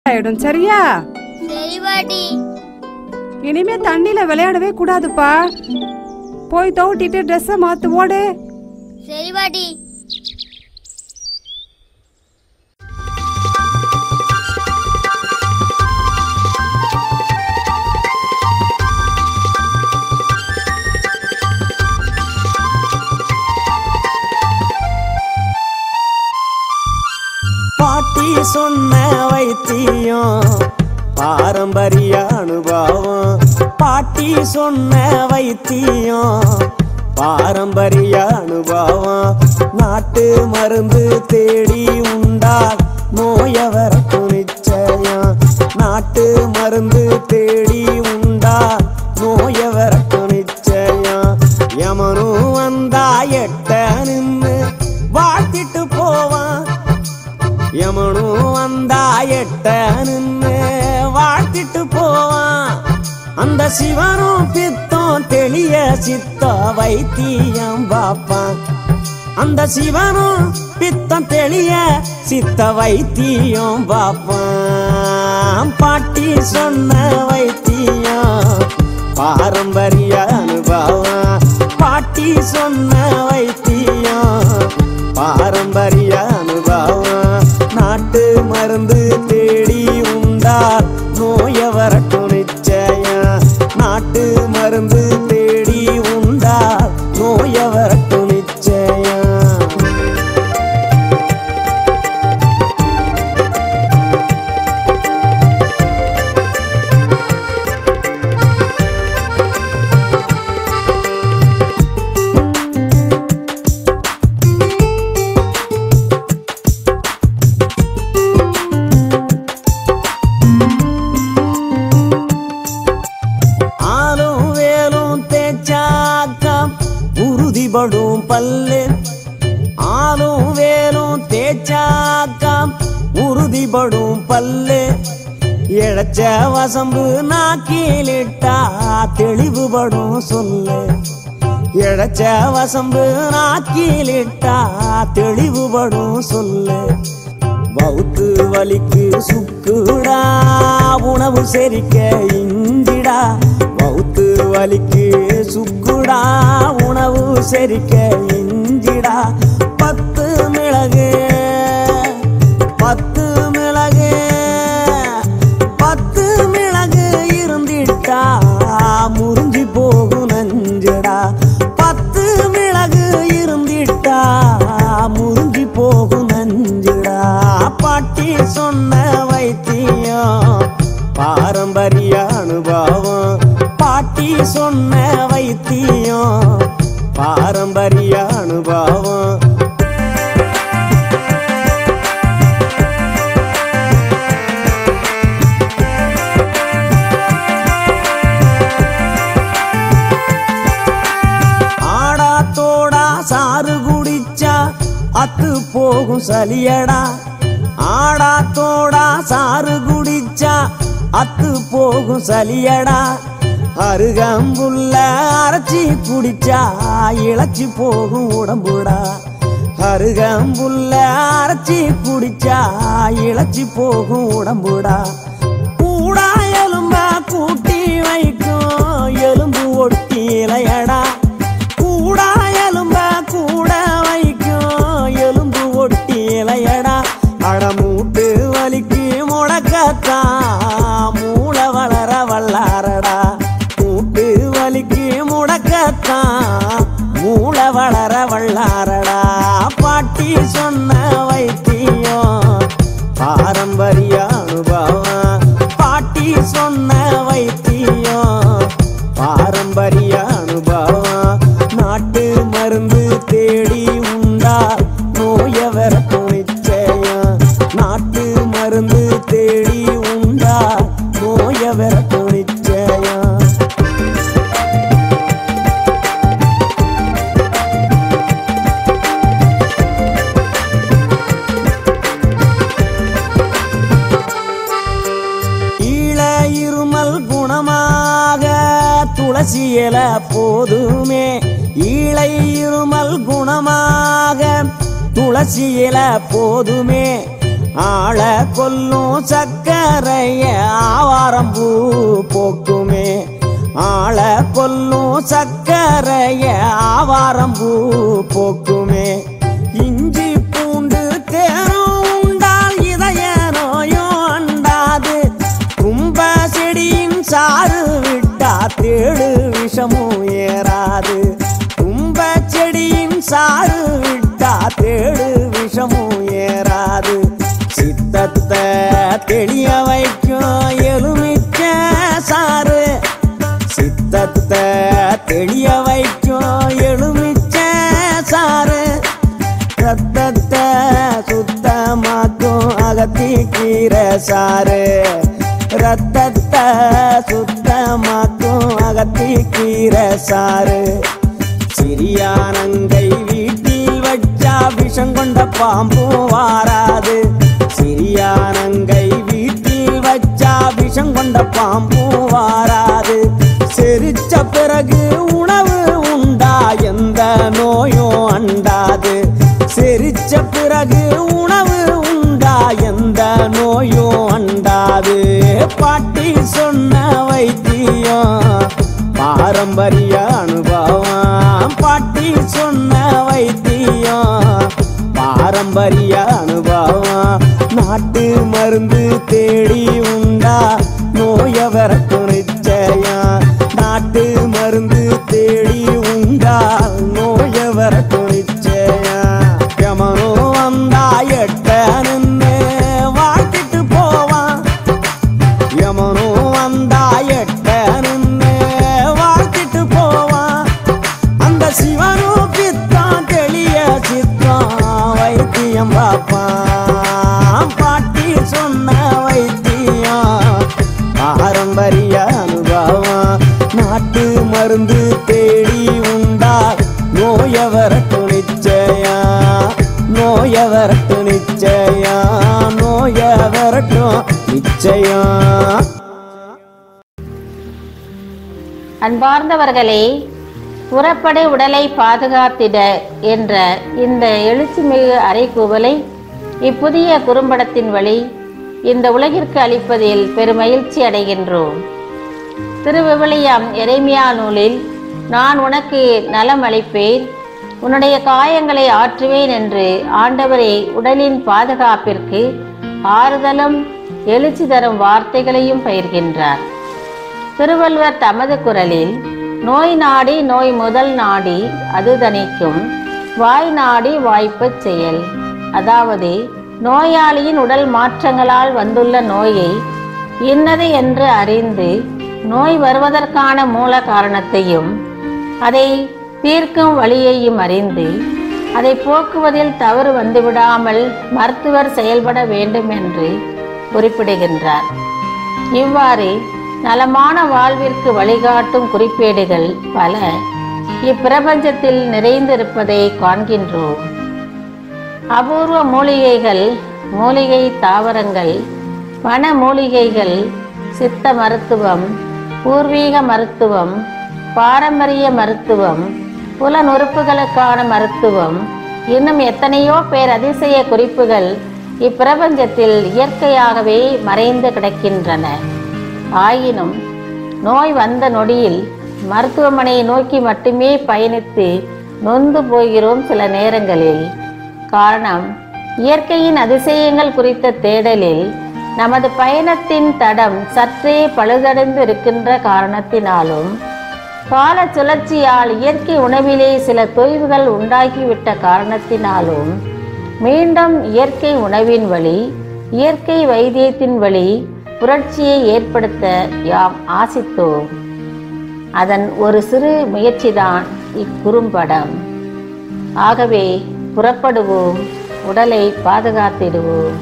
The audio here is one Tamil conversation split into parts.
ஆயிடும் சரியா சரி பாட்டி இனிமே தண்ணியில விளையாடவே கூடாதுப்பா போய் தோட்டிட்டு ட்ரெஸ்ஸை மாத்து ஓடு சரி பாட்டி பாட்டி சொன்ன வைத்தியம் பாரம்பரிய அனுபவம் பாட்டி சொன்ன வைத்தியம் பாரம்பரிய அனுபவம் நாட்டு மருந்து தேடி உண்டா நோயவர நிச்சயம் நாட்டு மருந்து தேடி உண்டா நோயவர நிச்சயம் யமனும் வந்தா எட்ட நின்னு வாழ்த்திட்டு போவான் யமனும் வந்தா எட்ட நின்னு வாழ்த்திட்டு போவான் அந்த சிவனும் பித்தம் தெளிய சித்த வைத்தியம் பாப்பான் அந்த சிவனும் பித்தம் தெளிய சித்த வைத்தியம் பாப்பான் பாட்டி சொன்ன வைத்தியம் பாரம்பரிய அனுபவம் பாட்டி சொன்ன வைத்தியம் பாரம்பரிய அனுபவம் நாட்டு மருந்து தேடி உண்டார் நோய வரட்டும் நிச்சயம் நாட்டு மருந்து தேடி உண்டார் நோய வரட்டும் நிச்சயம் ஆளும் வேலும் தேச்சாக்கம் உறுதிப்படும் பல்லு ஆளும் வேலும் தேச்சாக்கம் உறுதிப்படும் பல்லு இழைச்ச வசம்பு நாக்கிலிட்டா தெளிவுபடும் சொல்லு இழைச்ச வசம்பு நாக்கிலிட்டா தெளிவுபடும் சொல்லு வவுத்து வலிக்கு சுக்குடா உணவு செரிக்க இஞ்சிடா வவுத்து வலிக்கு சுக்குடா உணவு செரிக்க இஞ்சிடா பத்து மிளகு பத்து மிளகு பத்து மிளகு இருந்திட்டா முறிஞ்சி போகும் நஞ்சடா பத்து மிளகு இருந்திட்டா முறிஞ்சி போகும் நஞ்சுடா பாட்டி சொன்ன வைத்தியம் பாரம்பரிய அனுபவம் பாட்டி சொன்ன வைத்தியம் பாரம்பரிய அனுபவம் ஆடா தோடா சாறு குடிச்சா அத்து போகும் சலியடா ஆடா தோடா சாறு குடிச்சா அத்து போகும் சலியடா அருகம்புல்ல அரைச்சி குடிச்சா இழைச்சி போகும் உடம்புடா அருகம்புல்ல அரைச்சி குடிச்சா இழைச்சி போகும் உடம்புடா கூடா எலும்ப கூட்டி வைக்கும் எலும்பு ஒட்டி இலையடா கூடா எலும்ப கூட வைக்கும் எலும்பு ஒட்டி இலையடா அடமூட்டு வலிக்கு முடக்கத்தான் மூளை வளர வல்லாரடா மூட்டு வலிக்கு முடக்கத்தான் மூளை வளர வல்லாரடா பாட்டி சொன்ன வைத்தியம் பாரம்பரிய அனுபவம் பாட்டி சொன்ன வைத்தியம் பாரம்பரிய அனுபவம் நாட்டு மருந்து தேடி உண்டா நோய வரட்டும் நிச்சயம் நாட்டு மருந்து தேடி உண்டா நோய வரட்டும் நிச்சயம் ஈழ இருமல் குணமாக துளசி இல போதுமே ஈழை இருமல் குணமாக துளசி இல போதுமே ஆள கொல்லும் சக்கரைய ஆவாரம் பூ போக்குமே ஆள கொல்லும் சக்கரைய ஆவாரம் பூ போக்குமே இஞ்சி பூண்டு தேரும் உண்டால் இதய நோயும் அண்டாது கும்ப செடியின் சாறு விட்டா தேடு விஷமும் ஏறாது கும்ப செடியின் சாறு விட்டா தேடு விஷமும் ஏறாது சித்தத்தை தெளிய வைக்கும் எலுமிச்ச சாறு சித்தத்தை தெளிய வைக்கும் எலுமிச்ச சாறு ரத்தத்தை சுத்தமாக்கும் அகத்தி கீரை சாறு ரத்தத்தை சுத்தமாக்கும் அகத்தி கீரை சாறு சிறியானங்கை வீட்டில் வச்சா விஷம் கொண்ட பாம்பும் வாராது சிறியானங்கை வீட்டில் வச்சா விஷம் கொண்ட பாம்பும் வாராது செரிச்ச பிறகு உணவு உண்டா எந்த நோயும் அண்டாது செரிச்ச பிறகு உணவு உண்டா எந்த நோயும் அண்டாது பாட்டி சொன்ன வைத்தியம் பாரம்பரிய அனுபவம் பாட்டி சொன்ன வைத்தியம் பாரம்பரிய அனுபவம் நாட்டு மருந்து தேடி உண்டா நோய வரட்டும் நிச்சயம் நாட்டு மருந்து தேடி உண்டா நோய வரட்டும் நிச்சயம் யமனோ வந்தா எட்ட நின்று வாழ்த்திட்டு போவான் யமனோ வந்தா எட்ட நின்று வாழ்த்திட்டு போவான் அந்த சிவனும் பித்தான் தெளிய சித்தம் வைத்தியம் பார்ப்பான் பாட்டி சொன்ன வைத்தியம் பாரம்பரிய அனுபவம் நாட்டு மருந்து தேடி உண்டா நோய வரட்டும் நிச்சயம் நோய வரட்டும் நிச்சயம் நோய வரட்டும் நிச்சயம் அன்பார்ந்தவர்களே புறப்படை உடலை பாதுகாத்திட என்ற இந்த எழுச்சிமிகு அறைகூவலை இப்புதிய குறும்படத்தின் வழி இந்த உலகிற்கு அளிப்பதில் பெருமகிழ்ச்சி அடைகின்றோம் திருவிவிலியம் எரேமியா நூலில் நான் உனக்கு நலம் அளிப்பேன் உன்னுடைய காயங்களை ஆற்றுவேன் என்று ஆண்டவரே உடலின் பாதுகாப்பிற்கு ஆறுதலும் எழுச்சி தரும் வார்த்தைகளையும் பயிர்கின்றார் திருவள்ளுவர் தமது குரலில் நோய் நாடி நோய் முதல் நாடி அது தணிக்கும் வாய் நாடி வாய்ப்பச் செயல் அதாவது நோயாளியின் உடல் மாற்றங்களால் வந்துள்ள நோயை இன்னது என்று அறிந்து நோய் வருவதற்கான மூல காரணத்தையும் அதை தீர்க்கும் வழியையும் அறிந்து அதை போக்குவதில் தவறு வந்துவிடாமல் மருத்துவர் செயல்பட வேண்டும் என்று குறிப்பிடுகின்றார் இவ்வாறு நலமான வாழ்விற்கு வழிகாட்டும் குறிப்பேடுகள் பல இப்பிரபஞ்சத்தில் நிறைந்திருப்பதை காண்கின்றோம் அபூர்வ மூலிகைகள் மூலிகை தாவரங்கள் வன மூலிகைகள் சித்த மருத்துவம் பூர்வீக மருத்துவம் பாரம்பரிய மருத்துவம் புலனுறுப்புகளுக்கான மருத்துவம் இன்னும் எத்தனையோ பேர் அதிசய குறிப்புகள் இப்பிரபஞ்சத்தில் இயற்கையாகவே மறைந்து கிடக்கின்றன ஆயினும் நோய் வந்த நொடியில் மருத்துவமனையை நோக்கி மட்டுமே பயணித்து நொந்து போகிறோம் சில நேரங்களில் காரணம் இயற்கையின் அதிசயங்கள் குறித்த தேடலில் நமது பயணத்தின் தடம் சற்றே பழுதடைந்து இருக்கின்ற காரணத்தினாலும் கால சுழற்சியால் இயற்கை உணவிலே சில தொய்வுகள் உண்டாகிவிட்ட காரணத்தினாலும் மீண்டும் இயற்கை உணவின் வழி இயற்கை வைத்தியத்தின் வழி புரட்சியை ஏற்படுத்த யாம் ஆசித்தோம் அதன் ஒரு சிறு முயற்சிதான் இக்குறும்படம் ஆகவே புறப்படுவோம் உடலை பாதுகாத்திடுவோம்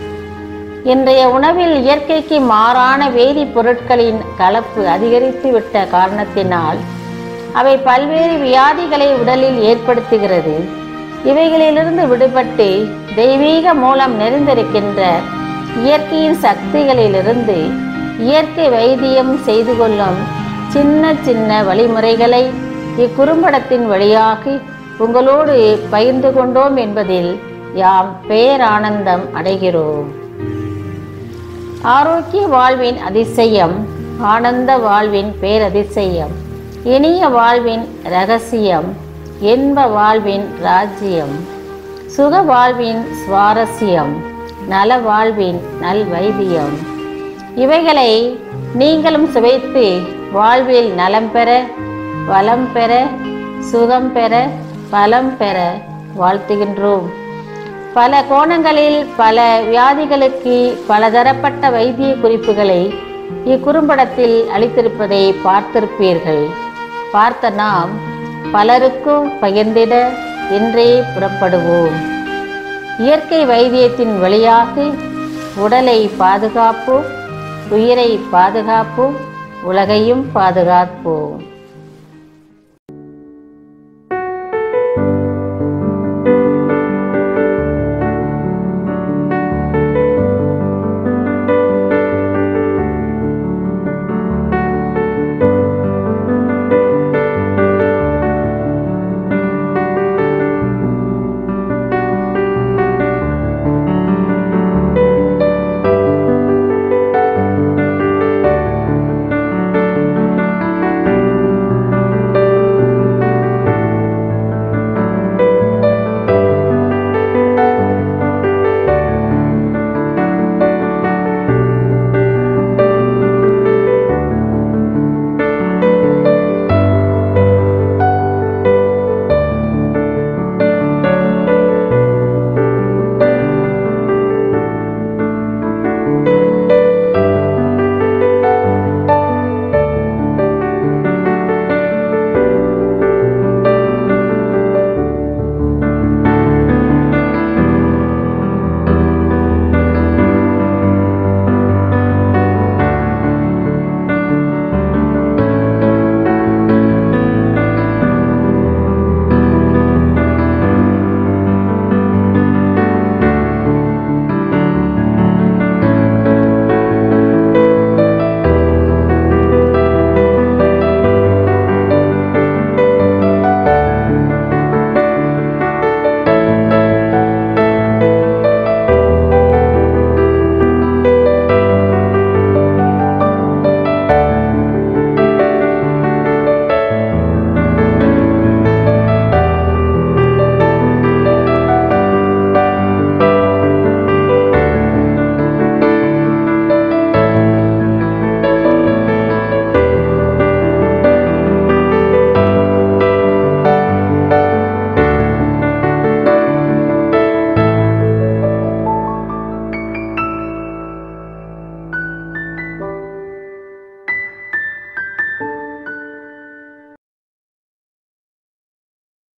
இன்றைய உணவில் இயற்கைக்கு மாறான வேதிப் பொருட்களின் கலப்பு அதிகரித்து விட்ட காரணத்தினால் அவை பல்வேறு வியாதிகளை உடலில் ஏற்படுத்துகிறது இவைகளிலிருந்து விடுபட்டு தெய்வீக மூலம் நிறைந்திருக்கின்ற இயற்கையின் சக்திகளிலிருந்து இயற்கை வைத்தியம் செய்து கொள்ளும் சின்ன சின்ன வழிமுறைகளை இக்குறும்படத்தின் வழியாக உங்களோடு பகிர்ந்து கொண்டோம் என்பதில் யாம் பேரானந்தம் அடைகிறோம் ஆரோக்கிய வாழ்வின் அதிசயம் ஆனந்த வாழ்வின் பேரதிசயம் இனிய வாழ்வின் ரகசியம் இன்ப வாழ்வின் ராஜ்யம் சுக வாழ்வின் சுவாரஸ்யம் நல வாழ்வின் நல்வைத்தியம் இவைகளை நீங்களும் சுவைத்து வாழ்வில் நலம் பெற வளம் பெற சுகம் பெற பலம் பெற வாழ்த்துகின்றோம் பல கோணங்களில் பல வியாதிகளுக்கு பலதரப்பட்ட வைத்திய குறிப்புகளை இக்குறும்படத்தில் அளித்திருப்பதை பார்த்திருப்பீர்கள் பார்த்த நாம் பலருக்கும் பகிர்ந்திட இன்றே புறப்படுவோம் இயற்கை வைத்தியத்தின் வழியாக உடலை பாதுகாப்போம் உயிரை பாதுகாப்போம் உலகையும் பாதுகாப்போம்